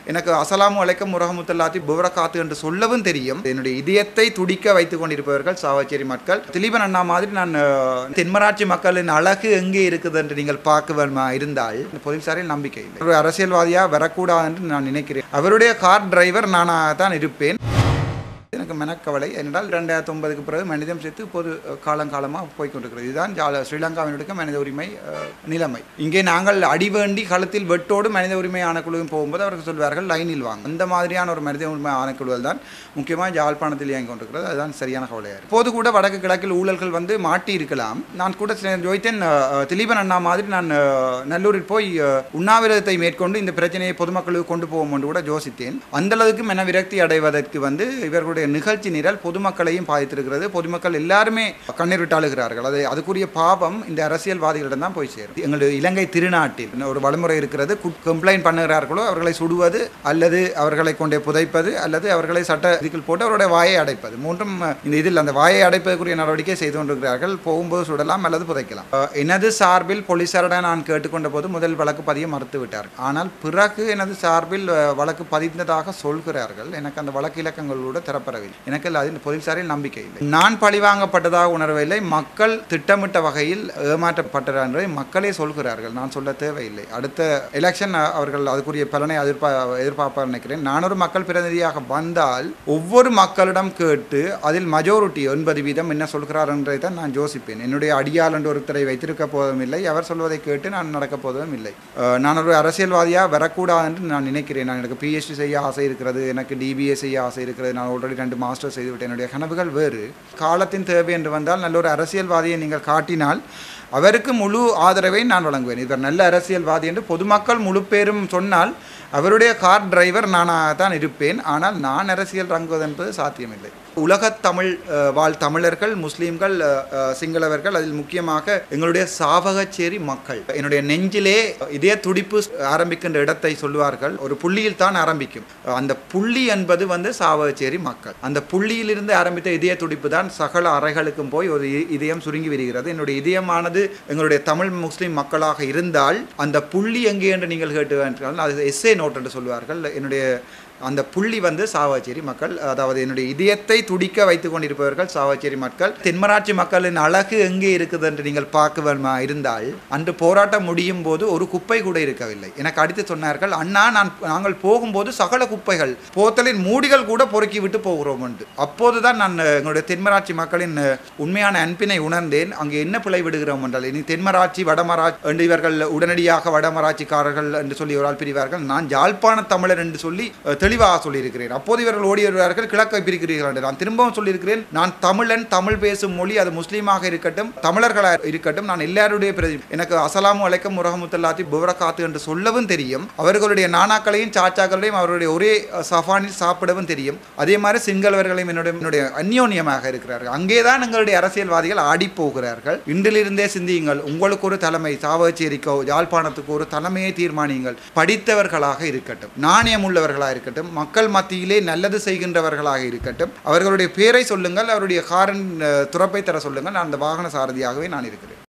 எனக்கு அசலாமு அலைக்கம் முரஹமுத்தல்லாத்தி புவரகாத்து என்று சொல்லவும் தெரியும் என்னுடைய இதயத்தை துடிக்க வைத்துக் கொண்டிருப்பவர்கள் சாவச்சேரி மக்கள் திலீபன் அண்ணா மாதிரி நான் அஹ், தென்மராட்சி மக்களின் அழகு எங்கே இருக்குது என்று நீங்கள் பார்க்க வேணுமா இருந்தால் இந்த போலீசாரில் நம்பிக்கை இல்லை ஒரு அரசியல்வாதியா வரக்கூடாது என்று நான் நினைக்கிறேன் அவருடைய கார் டிரைவர் நானாக தான் இருப்பேன் எனக்கு மெனக்கவலை என்றால் ரெண்டாயிரத்தி ஒன்பதுக்கு பிறகு மனிதம் சேர்த்து பொது காலங்காலமாக போய்க்கொண்டிருக்கிறது இதுதான் ஜால ஸ்ரீலங்காவினுடைய மனித உரிமை அஹ், நிலைமை இங்கே நாங்கள் அடிவேண்டி களத்தில் வெட்டோடு மனித உரிமை ஆணைக்குழுவும் போகும்போது அவர்கள் சொல்வார்கள் லைனில் வாங்க அந்த மாதிரியான ஒரு மனித உரிமை ஆணைக்குழுவில் தான் முக்கியமாக யாழ்ப்பாணத்தில் இயங்கி கொண்டிருக்கிறது அதுதான் சரியான கவலையாக இருக்கு. இப்போது கூட வடக்கு கிழக்கில் ஊழல்கள் வந்து மாட்டி இருக்கலாம் நான் கூட சில ஜோதித்தேன் அஹ், திலீபன் அண்ணா மாதிரி நான் அஹ், நல்லூரில் போய் அஹ், உண்ணாவிரதத்தை மேற்கொண்டு இந்த பிரச்சனையை பொதுமக்களுக்கு கொண்டு போவோம் என்று கூட யோசித்தேன் அந்த அளவுக்கு மன விரக்தி அடைவதற்கு வந்து இவர்களுடைய நிகழ்ச்சி நிரல் பொதுமக்களையும் பாதித்திருக்கிறது பொதுமக்கள் எல்லாருமே கண்ணீர் விட்டு அழுகிறார்கள் அது அதுக்குரிய பாவம் இந்த அரசியல்வாதிகளிடம் தான் போய் சேரும் எங்களுடைய இலங்கை திருநாட்டில் ஒரு வழிமுறை இருக்கிறது கம்ப்ளைண்ட் பண்ணுகிறார்களோ அவர்களை சுடுவது அல்லது அவர்களை கொண்டே புதைப்பது அல்லது அவர்களை சட்ட இதுக்குள் போட்டு அவருடைய வாயை அடைப்பது மூன்றும் அஹ், இந்த இதில் அந்த வாயை அடைப்பதற்குரிய நடவடிக்கை செய்து கொண்டிருக்கிறார்கள் போகும்போது சுடலாம் அல்லது புதைக்கலாம் அஹ், எனது சார்பில் போலீசாரிடம் நான் கேட்டுக்கொண்ட போது முதல் வழக்கு பதிய மறுத்து விட்டார் ஆனால் பிறகு எனது சார்பில் அஹ், வழக்கு பதிந்ததாக சொல்கிறார்கள் எனக்கு அந்த வழக்கு இலக்கங்களோடு தரப்படவில்லை எனக்கு அது போலீசாரில் நம்பிக்கை இல்லை நான் பழிவாங்கப்பட்டதாக உணரவில்லை மக்கள் திட்டமிட்ட வகையில் ஏமாற்றப்பட்டார் என்பதை மக்களே சொல்கிறார்கள் நான் சொல்ல தேவையில்லை அடுத்த எலெக்ஷன் அவர்கள் அதுக்குரிய பலனை எதிர்பா எதிர்பார்ப்பார் நினைக்கிறேன் நான் ஒரு மக்கள் பிரதிநிதியாக வந்தால் ஒவ்வொரு மக்களிடம் கேட்டு அதில் மெஜாரிட்டி ஒன்பது வீதம் என்ன சொல்கிறார் என்றதை தான் நான் யோசிப்பேன் என்னுடைய அடியாள் என்று ஒருத்தரை வைத்திருக்க போவதும் இல்லை அவர் சொல்வதை கேட்டு நான் நடக்க போவதும் இல்லை அஹ், நான் ஒரு அரசியல்வாதியாக வரக்கூடாது என்று நான் நினைக்கிறேன் நான் எனக்கு பிஹெச்டி செய்ய ஆசை இருக்கிறது எனக்கு டிபிஏ செய்ய ஆசை இருக்கிறது நான் ஆல்ரெடி ரெண்டு மாஸ்டர் செய்துவிட்டேன் என்னுடைய கனவுகள் வேறு காலத்தின் தேவை என்று வந்தால் நல்ல ஒரு அரசியல்வாதியை நீங்கள் காட்டினால் அவருக்கு முழு ஆதரவை நான் வழங்குவேன் இவர் நல்ல அரசியல்வாதி என்று பொதுமக்கள் முழு பேரும் சொன்னால் அவருடைய கார் டிரைவர் நானாக தான் இருப்பேன் ஆனால் நான் அரசியல் ரங்குவது என்பது சாத்தியமில்லை உலகத் தமிழ் அஹ், வாழ் தமிழர்கள் முஸ்லீம்கள் அஹ், அஹ், சிங்களவர்கள் அதில் முக்கியமாக எங்களுடைய சாவகச்சேரி மக்கள் என்னுடைய நெஞ்சிலே இதய துடிப்பு ஆரம்பிக்கின்ற இடத்தை சொல்லுவார்கள் ஒரு புள்ளியில் தான் ஆரம்பிக்கும் அந்த புள்ளி என்பது வந்து சாவகச்சேரி மக்கள் அந்த புள்ளியிலிருந்து ஆரம்பித்த இதய துடிப்பு தான் சகல அறைகளுக்கும் போய் ஒரு இ- இதயம் சுருங்கி வருகிறது என்னுடைய இதயமானது எங்களுடைய தமிழ் முஸ்லீம் மக்களாக இருந்தால் அந்த புள்ளி எங்கே என்று நீங்கள் கேட்டு என்றால் அது எஸ்ஏ நோட் என்று சொல்வார்கள் என்னுடைய அந்த புள்ளி வந்து சாவச்சேரி மக்கள் அதாவது என்னுடைய இதயத்தை துடிக்க வைத்துக் கொண்டிருப்பவர்கள் சாவச்சேரி மக்கள் தென்மராட்சி மக்களின் அழகு எங்கே இருக்குது என்று நீங்கள் பார்க்க வேணுமா இருந்தால் அன்று போராட்டம் முடியும் போது ஒரு குப்பை கூட இருக்கவில்லை எனக்கு அடித்து சொன்னார்கள் அண்ணா நான் நாங்கள் போகும்போது சகல குப்பைகள் போத்தலின் மூடிகள் கூட பொறுக்கி விட்டு போகிறோம் என்று அப்போதுதான் நான் அஹ், எங்களுடைய தென்மராட்சி மக்களின் அஹ், உண்மையான அன்பினை உணர்ந்தேன் அங்கே என்ன பிழை விடுகிறோம் என்றால் இனி தென்மராட்சி வடமராட்சி என்று இவர்கள் உடனடியாக வடமராட்சிக்காரர்கள் என்று சொல்லி ஒரு ஆள் பிரிவார்கள் நான் யாழ்ப்பாண தமிழர் என்று சொல்லி அஹ், தெளிவாக சொல்லியிருக்கிறேன் அப்போது இவர்கள் ஓடி வருவார்கள் கிழக்கை பிரிக்கிறீர்கள் என்று நான் திரும்பவும் சொல்லியிருக்கிறேன் நான் தமிழன் தமிழ் பேசும் மொழி அது முஸ்லீமாக இருக்கட்டும் தமிழர்களாக இருக்கட்டும் நான் எல்லாருடைய பிரதி எனக்கு அசலாமு அலைக்கம் முரஹமுத்தல்லாத்தி புவரகாத்து என்று சொல்லவும் தெரியும் அவர்களுடைய நானாக்களையும் சாச்சாக்களையும் அவருடைய ஒரே அஹ், சஃபானில் சாப்பிடவும் தெரியும் அதே மாதிரி சிங்களவர்களையும் என்னுடைய என்னுடைய அந்யோன்யமாக இருக்கிறார்கள் அங்கேதான் எங்களுடைய அரசியல்வாதிகள் ஆடி போகிறார்கள் இன்றிலிருந்தே சிந்தியுங்கள் உங்களுக்கு ஒரு தலைமை சாவகச்சேரிக்கோ யாழ்ப்பாணத்துக்கு ஒரு தலைமையை தீர்மானியுங்கள் படித்தவர்களாக இருக்கட்டும் நாணயம் உள்ளவர்களாக இருக்கட்டும் மக்கள் மத்தியிலே நல்லது செய்கின்றவர்களாக இருக்கட்டும் அவர்களுடைய பேரை சொல்லுங்கள் அவருடைய காரன் அஹ், துறப்பை தர சொல்லுங்கள் நான் அந்த வாகன சாரதியாகவே நான் இருக்கிறேன்